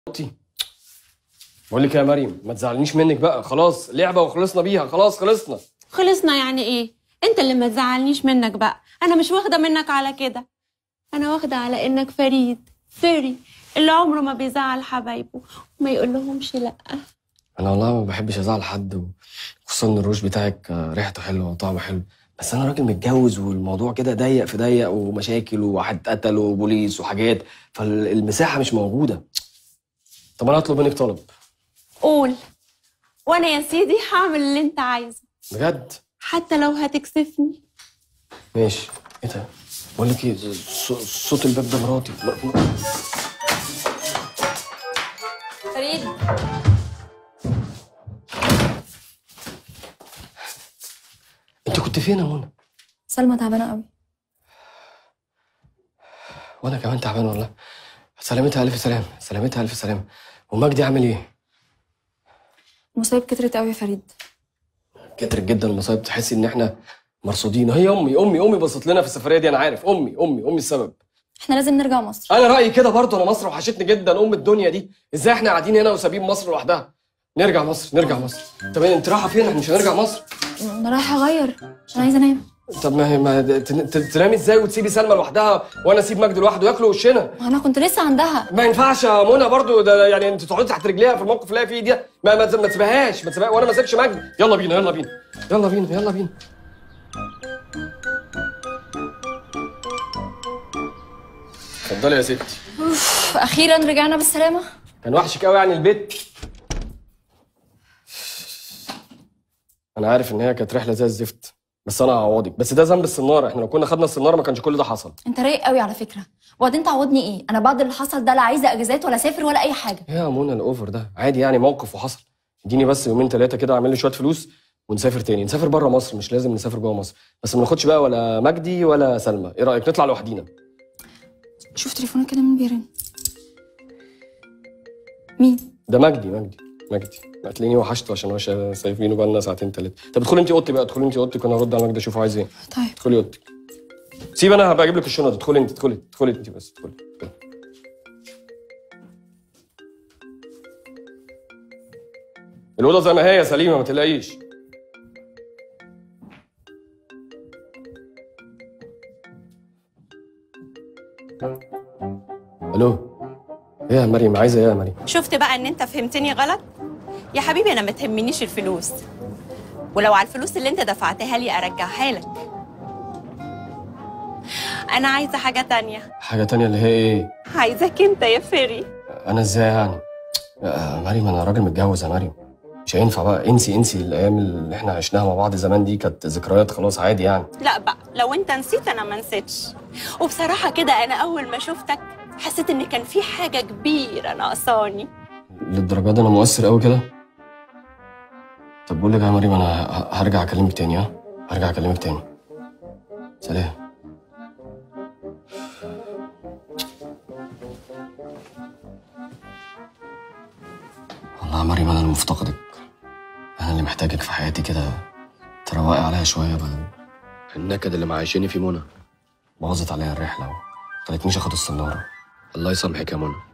مراتي بقول لك يا مريم ما تزعلنيش منك بقى خلاص لعبه وخلصنا بيها خلاص خلصنا خلصنا يعني ايه انت اللي ما تزعلنيش منك بقى انا مش واخده منك على كده انا واخده على انك فريد فري اللي عمره ما بيزعل حبايبه وما يقول لهمش لا انا والله ما بحبش ازعل حد و- خصوصا ان الروج بتاعك آه، ريحته حلوه وطعمه حلو بس انا راجل متجوز والموضوع كده ضيق في ضيق ومشاكل وواحد قتل وبوليس وحاجات فالمساحه مش موجوده طب انا هطلب منك طلب قول وانا يا سيدي هعمل اللي انت عايزه بجد حتى لو هتكسفني ماشي ايه ده بقول لك ايه ص- صوت الباب ده مراتي فريد انت كنت فين يا منى سلمى تعبانه قوي وانا كمان تعبان والله سلامتها الف سلام سلامتها الف سلام ومجدي عامل ايه المصايب كترت قوي يا فريد كترت جدا المصايب تحسي ان احنا مرصودين هي امي امي امي بصت لنا في السفريه دي انا عارف امي امي امي السبب احنا لازم نرجع مصر انا رايي كده برضه انا مصر وحشتني جدا ام الدنيا دي ازاي احنا قاعدين هنا وسابين مصر لوحدها نرجع مصر نرجع مصر طب انت رايحه فين احنا مش هنرجع مصر انا رايحه اغير عشان عايزه انام طب ما هي ما تن- تن- تنامي ازاي وتسيبي سلمى لوحدها وانا اسيب مجدي لوحده ياكلوا وشنا انا كنت لسه عندها ما ينفعش يا منى برضو ده يعني انت تقعدي تحت رجليها في الموقف اللي هي فيه ده ما ما ما تسيبهاش ما تسيبهاش وانا ما اسيبش مجدي يلا بينا يلا بينا يلا بينا يلا بينا اتفضلي يا ستي أوف، اخيرا رجعنا بالسلامه كان وحشك قوي يعني البيت انا عارف ان هي كانت رحله زي الزفت بس انا هعوضك بس ده ذنب السناره احنا لو كنا خدنا السناره ما كانش كل ده حصل انت رايق قوي على فكره وبعدين تعوضني ايه انا بعد اللي حصل ده لا عايزه اجازات ولا اسافر ولا اي حاجه يا منى الاوفر ده عادي يعني موقف وحصل اديني بس يومين ثلاثه كده اعمل لي شويه فلوس ونسافر تاني نسافر بره مصر مش لازم نسافر جوه مصر بس ما ناخدش بقى ولا مجدي ولا سلمى ايه رايك نطلع لوحدينا شوف تليفونك كده مين بيرن مين ده مجدي مجدي مجدي هتلاقيني وحشته عشان هو شا- سايبينه بقى لنا ساعتين ثلاثه طب ادخلي انت اوضتي بقى ادخلي انت اوضتك وانا هرد على مجدي اشوفه عايز ايه طيب ادخلي اوضتك سيب انا هبقى اجيب لك الشنط ادخلي انت ادخلي ادخلي انت بس ادخلي ادخلي. الاوضه زي ما هي سليمه ما تلاقيش الو ايه يا مريم عايزه ايه يا مريم شفت بقى ان انت فهمتني غلط يا حبيبي انا ما تهمنيش الفلوس ولو على الفلوس اللي انت دفعتها لي ارجعها لك انا عايزه حاجه تانية حاجه تانية اللي هي ايه عايزك انت يا فري انا ازاي يعني يا مريم انا راجل متجوز يا مريم مش هينفع بقى انسي انسي الايام اللي احنا عشناها مع بعض زمان دي كانت ذكريات خلاص عادي يعني لا بقى لو انت نسيت انا ما نسيتش وبصراحه كده انا اول ما شفتك حسيت ان كان في حاجه كبيره ناقصاني للدرجه دي انا مؤثر قوي كده طب بقول لك يا مريم انا ه- هرجع اكلمك تاني ها هرجع اكلمك تاني سلام والله يا مريم انا اللي مفتقدك انا اللي محتاجك في حياتي كده تروقي عليا شويه بدل النكد اللي معيشاني في منى باظت عليا الرحله وخلتنيش اخد السناره الله يسامحك يا منى